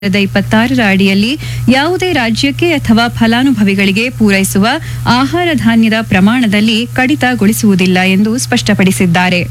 ಸಾವಿರದ ಇಪ್ಪತ್ತಾರರ ಅಡಿಯಲ್ಲಿ ಯಾವುದೇ ರಾಜ್ಯಕ್ಕೆ ಅಥವಾ ಫಲಾನುಭವಿಗಳಿಗೆ ಪೂರೈಸುವ ಆಹಾರ ಧಾನ್ಯದ ಪ್ರಮಾಣದಲ್ಲಿ ಕಡಿತಗೊಳಿಸುವುದಿಲ್ಲ ಎಂದು ಸ್ಪಷ್ಟಪಡಿಸಿದ್ದಾರೆ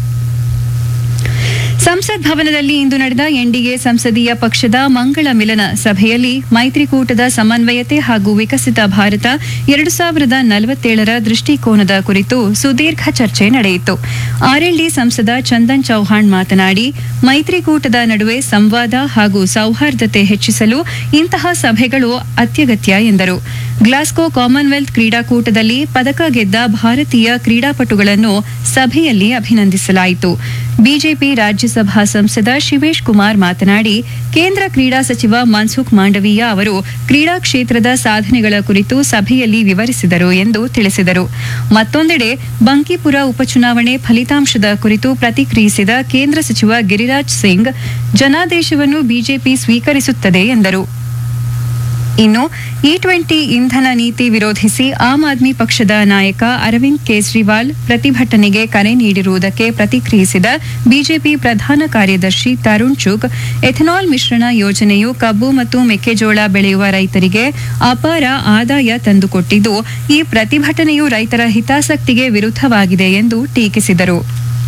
ಸಂಸತ್ ಭವನದಲ್ಲಿ ಇಂದು ನಡೆದ ಎನ್ಡಿಎ ಸಂಸದೀಯ ಪಕ್ಷದ ಮಂಗಳ ಮಿಲನ ಸಭೆಯಲ್ಲಿ ಮೈತ್ರಿಕೂಟದ ಸಮನ್ವಯತೆ ಹಾಗೂ ವಿಕಸಿತ ಭಾರತ ಎರಡು ಸಾವಿರದ ನಲವತ್ತೇಳರ ದೃಷ್ಟಿಕೋನದ ಕುರಿತು ಸುದೀರ್ಘ ಚರ್ಚೆ ನಡೆಯಿತು ಆರ್ಎಲ್ಡಿ ಸಂಸದ ಚಂದನ್ ಚೌಹಾಣ್ ಮಾತನಾಡಿ ಮೈತ್ರಿಕೂಟದ ನಡುವೆ ಸಂವಾದ ಹಾಗೂ ಸೌಹಾರ್ದತೆ ಹೆಚ್ಚಿಸಲು ಇಂತಹ ಸಭೆಗಳು ಅತ್ಯಗತ್ಯ ಎಂದರು ಗ್ಲಾಸ್ಗೋ ಕಾಮನ್ವೆಲ್ತ್ ಕ್ರೀಡಾಕೂಟದಲ್ಲಿ ಪದಕ ಗೆದ್ದ ಭಾರತೀಯ ಕ್ರೀಡಾಪಟುಗಳನ್ನು ಸಭೆಯಲ್ಲಿ ಅಭಿನಂದಿಸಲಾಯಿತು ಬಿಜೆಪಿ ರಾಜ್ಯಸಭಾ ಸಂಸದ ಶಿವೇಶ್ ಕುಮಾರ್ ಮಾತನಾಡಿ ಕೇಂದ್ರ ಕ್ರೀಡಾ ಸಚಿವ ಮನ್ಸುಖ್ ಮಾಂಡವೀಯ ಅವರು ಕ್ರೀಡಾ ಕ್ಷೇತ್ರದ ಸಾಧನೆಗಳ ಕುರಿತು ಸಭೆಯಲ್ಲಿ ವಿವರಿಸಿದರು ಎಂದು ತಿಳಿಸಿದರು ಮತ್ತೊಂದೆಡೆ ಬಂಕಿಪುರ ಉಪಚುನಾವಣೆ ಫಲಿತಾಂಶದ ಕುರಿತು ಪ್ರತಿಕ್ರಿಯಿಸಿದ ಕೇಂದ್ರ ಸಚಿವ ಗಿರಿರಾಜ್ ಸಿಂಗ್ ಜನಾದೇಶವನ್ನು ಬಿಜೆಪಿ ಸ್ವೀಕರಿಸುತ್ತದೆ ಎಂದರು ಇನ್ನು ಇ ಟ್ವೆಂಟಿ ಇಂಧನ ನೀತಿ ವಿರೋಧಿಸಿ ಆಮ್ ಆದ್ಮಿ ಪಕ್ಷದ ನಾಯಕ ಅರವಿಂದ್ ಕೇಜ್ರಿವಾಲ್ ಪ್ರತಿಭಟನೆಗೆ ಕರೆ ನೀಡಿರುವುದಕ್ಕೆ ಪ್ರತಿಕ್ರಿಯಿಸಿದ ಬಿಜೆಪಿ ಪ್ರಧಾನ ಕಾರ್ಯದರ್ಶಿ ತರುಣ್ ಚುಗ್ ಎಥೆನಾಲ್ ಮಿಶ್ರಣ ಯೋಜನೆಯು ಕಬ್ಬು ಮತ್ತು ಮೆಕ್ಕೆಜೋಳ ಬೆಳೆಯುವ ರೈತರಿಗೆ ಅಪಾರ ಆದಾಯ ತಂದುಕೊಟ್ಟಿದ್ದು ಈ ಪ್ರತಿಭಟನೆಯು ರೈತರ ಹಿತಾಸಕ್ತಿಗೆ ವಿರುದ್ಧವಾಗಿದೆ ಎಂದು ಟೀಕಿಸಿದರು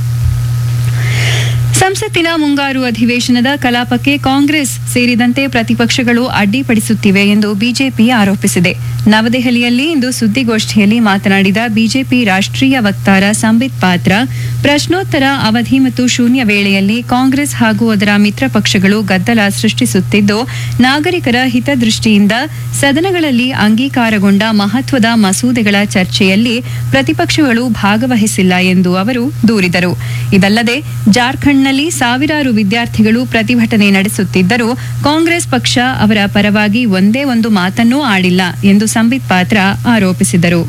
ಸಂಸತ್ತಿನ ಮುಂಗಾರು ಅಧಿವೇಶನದ ಕಲಾಪಕ್ಕೆ ಕಾಂಗ್ರೆಸ್ ಸೇರಿದಂತೆ ಪ್ರತಿಪಕ್ಷಗಳು ಅಡ್ಡಿಪಡಿಸುತ್ತಿವೆ ಎಂದು ಬಿಜೆಪಿ ಆರೋಪಿಸಿದೆ ನವದೆಹಲಿಯಲ್ಲಿ ಇಂದು ಸುದ್ದಿಗೋಷ್ಠಿಯಲ್ಲಿ ಮಾತನಾಡಿದ ಬಿಜೆಪಿ ರಾಷ್ಟ್ರೀಯ ವಕ್ತಾರ ಸಂಬಿತ್ ಪಾತ್ರ ಪ್ರಶ್ನೋತ್ತರ ಅವಧಿ ಮತ್ತು ಶೂನ್ಯ ವೇಳೆಯಲ್ಲಿ ಕಾಂಗ್ರೆಸ್ ಹಾಗೂ ಅದರ ಮಿತ್ರ ಪಕ್ಷಗಳು ಗದ್ದಲ ಸೃಷ್ಟಿಸುತ್ತಿದ್ದು ನಾಗರಿಕರ ಹಿತದೃಷ್ಟಿಯಿಂದ ಸದನಗಳಲ್ಲಿ ಅಂಗೀಕಾರಗೊಂಡ ಮಹತ್ವದ ಮಸೂದೆಗಳ ಚರ್ಚೆಯಲ್ಲಿ ಪ್ರತಿಪಕ್ಷಗಳು ಭಾಗವಹಿಸಿಲ್ಲ ಎಂದು ಅವರು ದೂರಿದರು ಇದಲ್ಲದೆ ಜಾರ್ಖಂಡ್ನಲ್ಲಿ ಸಾವಿರಾರು ವಿದ್ಯಾರ್ಥಿಗಳು ಪ್ರತಿಭಟನೆ ನಡೆಸುತ್ತಿದ್ದರೂ ಕಾಂಗ್ರೆಸ್ ಪಕ್ಷ ಅವರ ಪರವಾಗಿ ಒಂದೇ ಒಂದು ಮಾತನ್ನೂ ಆಡಿಲ್ಲ ಎಂದು ಸಂಬಿತ್ ಪಾತ್ರ ಆರೋಪಿಸಿದರು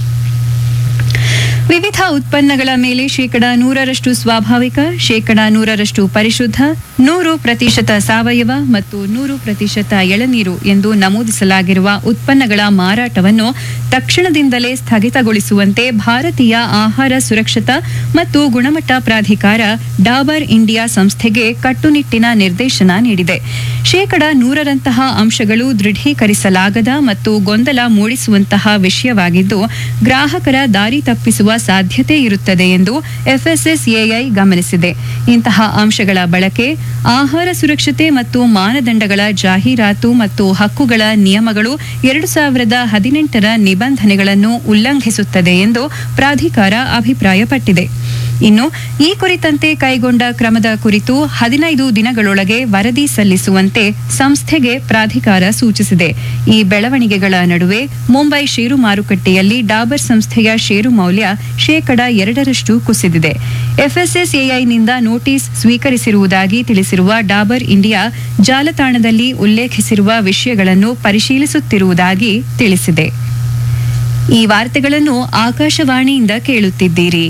ವಿವಿಧ ಉತ್ಪನ್ನಗಳ ಮೇಲೆ ಶೇಕಡ ನೂರರಷ್ಟು ಸ್ವಾಭಾವಿಕ ಶೇಕಡ ನೂರರಷ್ಟು ಪರಿಶುದ್ಧ ನೂರು ಪ್ರತಿಶತ ಸಾವಯವ ಮತ್ತು ನೂರು ಪ್ರತಿಶತ ಎಳನೀರು ಎಂದು ನಮೂದಿಸಲಾಗಿರುವ ಉತ್ಪನ್ನಗಳ ಮಾರಾಟವನ್ನು ತಕ್ಷಣದಿಂದಲೇ ಸ್ಥಗಿತಗೊಳಿಸುವಂತೆ ಭಾರತೀಯ ಆಹಾರ ಸುರಕ್ಷತಾ ಮತ್ತು ಗುಣಮಟ್ಟ ಪ್ರಾಧಿಕಾರ ಡಾಬರ್ ಇಂಡಿಯಾ ಸಂಸ್ಥೆಗೆ ಕಟ್ಟುನಿಟ್ಟಿನ ನಿರ್ದೇಶನ ನೀಡಿದೆ ಶೇಕಡ ನೂರರಂತಹ ಅಂಶಗಳು ದೃಢೀಕರಿಸಲಾಗದ ಮತ್ತು ಗೊಂದಲ ಮೂಡಿಸುವಂತಹ ವಿಷಯವಾಗಿದ್ದು ಗ್ರಾಹಕರ ದಾರಿ ತಪ್ಪಿಸುವ ಸಾಧ್ಯತೆ ಇರುತ್ತದೆ ಎಂದು ಎಫ್ಎಸ್ಎಸ್ಎಐ ಗಮನಿಸಿದೆ ಇಂತಹ ಅಂಶಗಳ ಬಳಕೆ ಆಹಾರ ಸುರಕ್ಷತೆ ಮತ್ತು ಮಾನದಂಡಗಳ ಜಾಹೀರಾತು ಮತ್ತು ಹಕ್ಕುಗಳ ನಿಯಮಗಳು ಎರಡು ಸಾವಿರದ ಹದಿನೆಂಟರ ನಿಬಂಧನೆಗಳನ್ನು ಉಲ್ಲಂಘಿಸುತ್ತದೆ ಎಂದು ಪ್ರಾಧಿಕಾರ ಅಭಿಪ್ರಾಯಪಟ್ಟಿದೆ ಇನ್ನು ಈ ಕುರಿತಂತೆ ಕೈಗೊಂಡ ಕ್ರಮದ ಕುರಿತು ಹದಿನೈದು ದಿನಗಳೊಳಗೆ ವರದಿ ಸಲ್ಲಿಸುವಂತೆ ಸಂಸ್ಥೆಗೆ ಪ್ರಾಧಿಕಾರ ಸೂಚಿಸಿದೆ ಈ ಬೆಳವಣಿಗೆಗಳ ನಡುವೆ ಮುಂಬೈ ಷೇರು ಮಾರುಕಟ್ಟೆಯಲ್ಲಿ ಡಾಬರ್ ಸಂಸ್ಥೆಯ ಷೇರು ಮೌಲ್ಯ ಶೇಕಡ ಎರಡರಷ್ಟು ಕುಸಿದಿದೆ ಎಫ್ಎಸ್ಎಸ್ಎಐನಿಂದ ನೋಟಿಸ್ ಸ್ವೀಕರಿಸಿರುವುದಾಗಿ ತಿಳಿಸಿರುವ ಡಾಬರ್ ಇಂಡಿಯಾ ಜಾಲತಾಣದಲ್ಲಿ ಉಲ್ಲೇಖಿಸಿರುವ ವಿಷಯಗಳನ್ನು ಪರಿಶೀಲಿಸುತ್ತಿರುವುದಾಗಿ ತಿಳಿಸಿದೆ ಈ ವಾರ್ತೆಗಳನ್ನು ಆಕಾಶವಾಣಿಯಿಂದ ಕೇಳುತ್ತಿದ್ದೀರಿ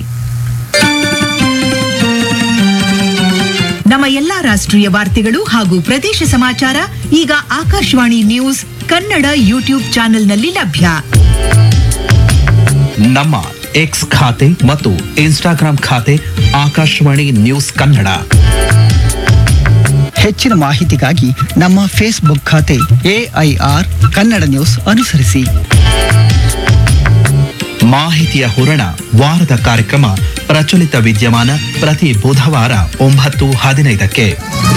ನಮ್ಮ ಎಲ್ಲಾ ರಾಷ್ಟ್ರೀಯ ವಾರ್ತೆಗಳು ಹಾಗೂ ಪ್ರದೇಶ ಸಮಾಚಾರ ಈಗ ಆಕಾಶವಾಣಿ ನ್ಯೂಸ್ ಕನ್ನಡ ಯೂಟ್ಯೂಬ್ ಚಾನೆಲ್ನಲ್ಲಿ ಲಭ್ಯ ನಮ್ಮ ಎಕ್ಸ್ ಖಾತೆ ಮತ್ತು ಇನ್ಸ್ಟಾಗ್ರಾಂ ಖಾತೆ ಆಕಾಶವಾಣಿ ನ್ಯೂಸ್ ಕನ್ನಡ ಹೆಚ್ಚಿನ ಮಾಹಿತಿಗಾಗಿ ನಮ್ಮ ಫೇಸ್ಬುಕ್ ಖಾತೆ ಎಐಆರ್ ಕನ್ನಡ ನ್ಯೂಸ್ ಅನುಸರಿಸಿ ಮಾಹಿತಿಯ ಹೂರಣ ವಾರದ ಕಾರ್ಯಕ್ರಮ ಪ್ರಚಲಿತ ವಿದ್ಯಮಾನ ಪ್ರತಿ ಬುಧವಾರ ಒಂಬತ್ತು ಹದಿನೈದಕ್ಕೆ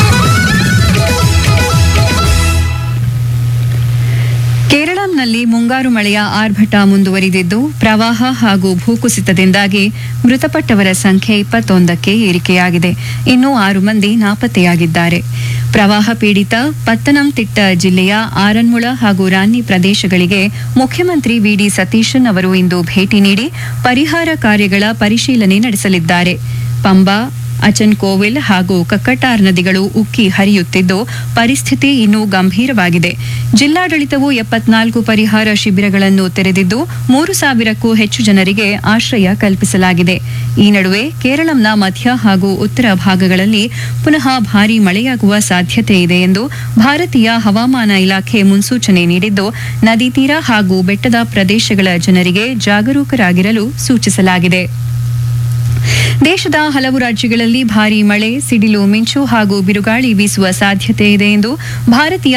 ಕೇರಳಂನಲ್ಲಿ ಮುಂಗಾರು ಮಳೆಯ ಆರ್ಭಟ ಮುಂದುವರಿದಿದ್ದು ಪ್ರವಾಹ ಹಾಗೂ ಭೂಕುಸಿತದಿಂದಾಗಿ ಮೃತಪಟ್ಟವರ ಸಂಖ್ಯೆ ಇಪ್ಪತ್ತೊಂದಕ್ಕೆ ಏರಿಕೆಯಾಗಿದೆ ಇನ್ನು ಆರು ಮಂದಿ ನಾಪತ್ತೆಯಾಗಿದ್ದಾರೆ ಪ್ರವಾಹ ಪೀಡಿತ ಪತ್ತನಂತಿಟ್ಟ ಜಿಲ್ಲೆಯ ಆರನ್ಮುಳ ಹಾಗೂ ರಾನ್ನಿ ಪ್ರದೇಶಗಳಿಗೆ ಮುಖ್ಯಮಂತ್ರಿ ವಿಡಿ ಸತೀಶನ್ ಅವರು ಇಂದು ಭೇಟಿ ನೀಡಿ ಪರಿಹಾರ ಕಾರ್ಯಗಳ ಪರಿಶೀಲನೆ ನಡೆಸಲಿದ್ದಾರೆ ಪಂಬಾ ಅಚನ್ಕೋವಿಲ್ ಹಾಗೂ ಕಕ್ಕಟಾರ್ ನದಿಗಳು ಉಕ್ಕಿ ಹರಿಯುತ್ತಿದ್ದು ಪರಿಸ್ಥಿತಿ ಇನ್ನೂ ಗಂಭೀರವಾಗಿದೆ ಜಿಲ್ಲಾಡಳಿತವು ಎಪ್ಪತ್ನಾಲ್ಕು ಪರಿಹಾರ ಶಿಬಿರಗಳನ್ನು ತೆರೆದಿದ್ದು ಮೂರು ಸಾವಿರಕ್ಕೂ ಹೆಚ್ಚು ಜನರಿಗೆ ಆಶ್ರಯ ಕಲ್ಪಿಸಲಾಗಿದೆ ಈ ನಡುವೆ ಕೇರಳಂನ ಮಧ್ಯ ಹಾಗೂ ಉತ್ತರ ಭಾಗಗಳಲ್ಲಿ ಪುನಃ ಭಾರೀ ಮಳೆಯಾಗುವ ಸಾಧ್ಯತೆ ಇದೆ ಎಂದು ಭಾರತೀಯ ಹವಾಮಾನ ಇಲಾಖೆ ಮುನ್ಸೂಚನೆ ನೀಡಿದ್ದು ನದಿ ತೀರ ಹಾಗೂ ಬೆಟ್ಟದ ಪ್ರದೇಶಗಳ ಜನರಿಗೆ ಜಾಗರೂಕರಾಗಿರಲು ಸೂಚಿಸಲಾಗಿದೆ ದೇಶದ ಹಲವು ರಾಜ್ಯಗಳಲ್ಲಿ ಭಾರೀ ಮಳೆ ಸಿಡಿಲು ಮಿಂಚು ಹಾಗೂ ಬಿರುಗಾಳಿ ಬೀಸುವ ಸಾಧ್ಯತೆ ಇದೆ ಎಂದು ಭಾರತೀಯ